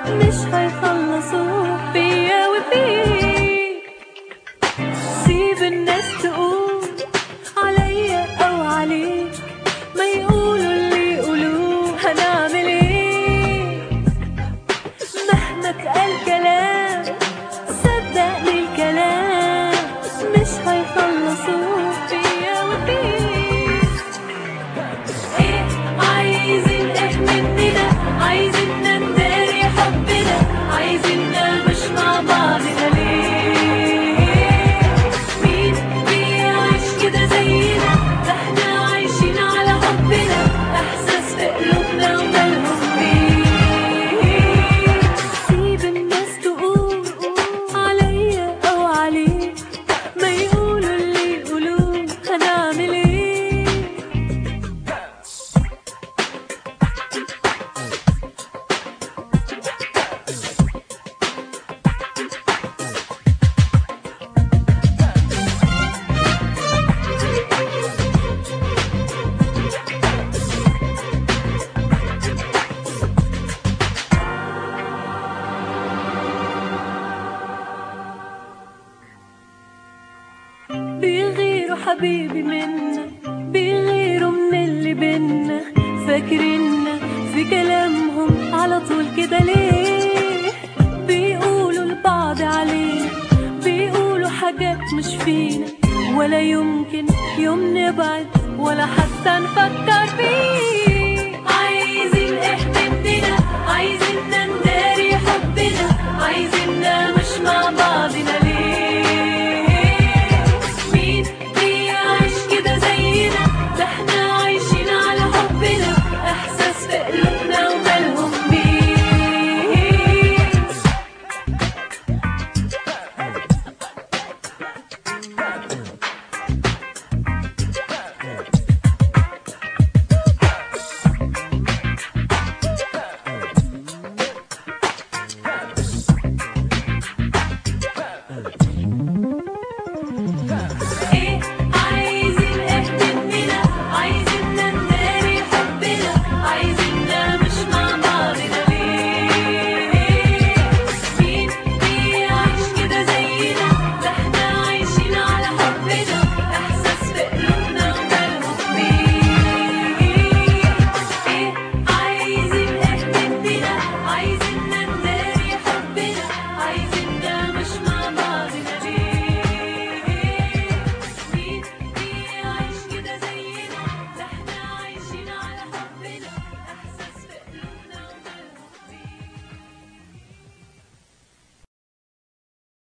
مش هيخلصوا فيا وفيك سيب الناس تقول عليا او عليك ما يقولوا اللي يقولوه هنعمل ايه مهما اتقال كلام صدقني الكلام مش هيخلصوا فيا وفيك ايه عايزين ايه مننا عايزين نداري حبنا عايزين مش مع بعضنا ليه مين بيعيش كده زينا ده احنا عايشين على حبنا احساس في قلوبنا ومالهم بيه سيب الناس تقول عليا او عليك ما يقولوا اللي يقولوه هنعمل ايه بيغيروا حبيبي منا بيغيروا من اللي بينا فاكريننا في كلامهم على طول كده ليه بيقولوا لبعض علينا بيقولوا حاجات مش فينا ولا يمكن يوم نبعد ولا حتى نفكر فيه عايزين ايه مننا عايزين نداري حبنا عايزين